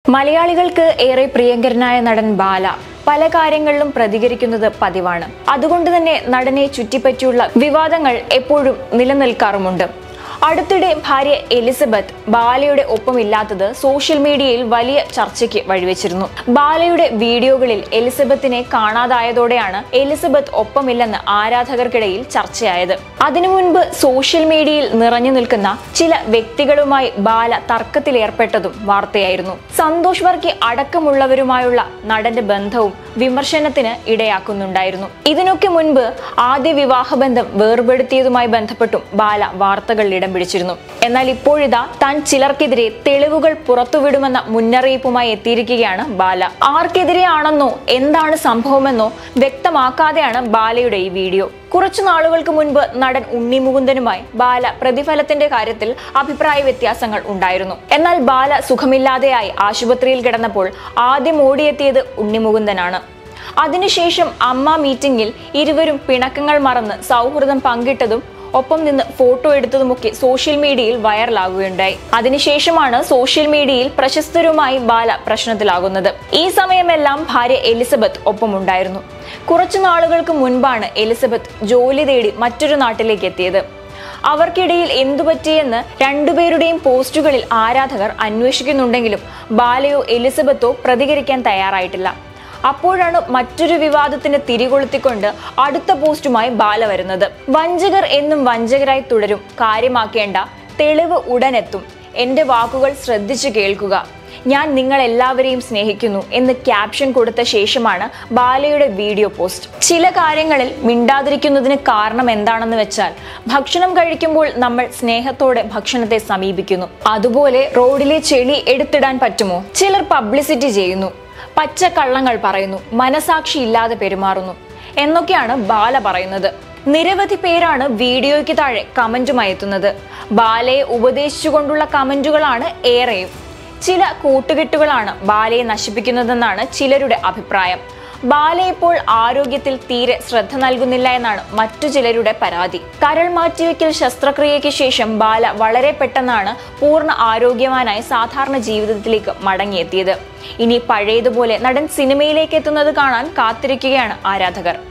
മലയാളികൾക്ക് ഏറെ പ്രിയങ്കരനായ നടൻ ബാല പല കാര്യങ്ങളിലും പ്രതികരിക്കുന്നത് പതിവാണ് അതുകൊണ്ട് തന്നെ നടനെ ചുറ്റിപ്പറ്റിയുള്ള വിവാദങ്ങൾ എപ്പോഴും നിലനിൽക്കാറുമുണ്ട് അടുത്തിടെ ഭാര്യ എലിസബത്ത് ബാലയുടെ ഒപ്പമില്ലാത്തത് സോഷ്യൽ മീഡിയയിൽ വലിയ ചർച്ചയ്ക്ക് വഴിവെച്ചിരുന്നു ബാലയുടെ വീഡിയോകളിൽ എലിസബത്തിനെ കാണാതായതോടെയാണ് എലിസബത്ത് ഒപ്പമില്ലെന്ന് ആരാധകർക്കിടയിൽ ചർച്ചയായത് അതിനു മുൻപ് സോഷ്യൽ മീഡിയയിൽ നിറഞ്ഞു നിൽക്കുന്ന ചില വ്യക്തികളുമായി ബാല തർക്കത്തിലേർപ്പെട്ടതും വാർത്തയായിരുന്നു സന്തോഷ് വർക്കി അടക്കമുള്ളവരുമായുള്ള നടന്റെ ബന്ധവും വിമർശനത്തിന് ഇടയാക്കുന്നുണ്ടായിരുന്നു ഇതിനൊക്കെ മുൻപ് ആദ്യ വിവാഹബന്ധം വേർപെടുത്തിയതുമായി ബന്ധപ്പെട്ടും ബാല വാർത്തകളിൽ ഇടം പിടിച്ചിരുന്നു എന്നാൽ ഇപ്പോഴിതാ താൻ ചിലർക്കെതിരെ തെളിവുകൾ പുറത്തുവിടുമെന്ന മുന്നറിയിപ്പുമായി എത്തിയിരിക്കുകയാണ് ബാല ആർക്കെതിരെയാണെന്നോ എന്താണ് സംഭവമെന്നോ വ്യക്തമാക്കാതെയാണ് ബാലയുടെ ഈ വീഡിയോ കുറച്ചു നാളുകൾക്ക് മുൻപ് നടൻ ഉണ്ണിമുകുന്ദനുമായി ബാല പ്രതിഫലത്തിന്റെ കാര്യത്തിൽ അഭിപ്രായ വ്യത്യാസങ്ങൾ ഉണ്ടായിരുന്നു എന്നാൽ ബാല സുഖമില്ലാതെയായി ആശുപത്രിയിൽ കിടന്നപ്പോൾ ആദ്യം ഓടിയെത്തിയത് ഉണ്ണിമുകുന്ദനാണ് അതിനുശേഷം അമ്മ മീറ്റിംഗിൽ ഇരുവരും പിണക്കങ്ങൾ മറന്ന് സൗഹൃദം പങ്കിട്ടതും ഒപ്പം നിന്ന് ഫോട്ടോ എടുത്തതുമൊക്കെ സോഷ്യൽ മീഡിയയിൽ വൈറലാകുകയുണ്ടായി അതിനുശേഷമാണ് സോഷ്യൽ മീഡിയയിൽ പ്രശസ്തരുമായി ബാല പ്രശ്നത്തിലാകുന്നത് ഈ സമയമെല്ലാം ഭാര്യ എലിസബത്ത് ഒപ്പമുണ്ടായിരുന്നു കുറച്ചു നാളുകൾക്ക് മുൻപാണ് എലിസബത്ത് ജോലി തേടി മറ്റൊരു നാട്ടിലേക്ക് എത്തിയത് അവർക്കിടയിൽ എന്തു പറ്റിയെന്ന് രണ്ടുപേരുടെയും പോസ്റ്റുകളിൽ ആരാധകർ അന്വേഷിക്കുന്നുണ്ടെങ്കിലും ബാലയോ എലിസബത്തോ പ്രതികരിക്കാൻ തയ്യാറായിട്ടില്ല അപ്പോഴാണ് മറ്റൊരു വിവാദത്തിന് തിരികൊളുത്തിക്കൊണ്ട് അടുത്ത പോസ്റ്റുമായി ബാല വരുന്നത് വഞ്ചകർ എന്നും വഞ്ചകരായി തുടരും കാര്യമാക്കേണ്ട തെളിവ് ഉടനെത്തും എന്റെ വാക്കുകൾ ശ്രദ്ധിച്ചു കേൾക്കുക ഞാൻ നിങ്ങൾ എല്ലാവരെയും സ്നേഹിക്കുന്നു എന്ന് ക്യാപ്ഷൻ കൊടുത്ത ശേഷമാണ് ബാലയുടെ വീഡിയോ പോസ്റ്റ് ചില കാര്യങ്ങളിൽ മിണ്ടാതിരിക്കുന്നതിന് കാരണം എന്താണെന്ന് വെച്ചാൽ ഭക്ഷണം കഴിക്കുമ്പോൾ നമ്മൾ സ്നേഹത്തോടെ ഭക്ഷണത്തെ സമീപിക്കുന്നു അതുപോലെ റോഡിലെ ചെളി എടുത്തിടാൻ പറ്റുമോ ചിലർ പബ്ലിസിറ്റി ചെയ്യുന്നു പച്ചക്കള്ളങ്ങൾ പറയുന്നു മനസാക്ഷി ഇല്ലാതെ പെരുമാറുന്നു എന്നൊക്കെയാണ് ബാല പറയുന്നത് നിരവധി പേരാണ് വീഡിയോയ്ക്ക് താഴെ കമന്റുമായി എത്തുന്നത് ബാലയെ ഉപദേശിച്ചുകൊണ്ടുള്ള കമന്റുകളാണ് ഏറെയും ചില കൂട്ടുകെട്ടുകളാണ് ബാലയെ നശിപ്പിക്കുന്നതെന്നാണ് ചിലരുടെ അഭിപ്രായം ബാല ഇപ്പോൾ ആരോഗ്യത്തിൽ തീരെ ശ്രദ്ധ നൽകുന്നില്ല എന്നാണ് മറ്റു ചിലരുടെ പരാതി കരൾ മാറ്റിവെക്കൽ ശസ്ത്രക്രിയയ്ക്ക് ശേഷം ബാല വളരെ പെട്ടെന്നാണ് പൂർണ്ണ ആരോഗ്യവാനായി സാധാരണ ജീവിതത്തിലേക്ക് മടങ്ങിയെത്തിയത് ഇനി പഴയതുപോലെ നടൻ സിനിമയിലേക്ക് എത്തുന്നത് കാണാൻ കാത്തിരിക്കുകയാണ് ആരാധകർ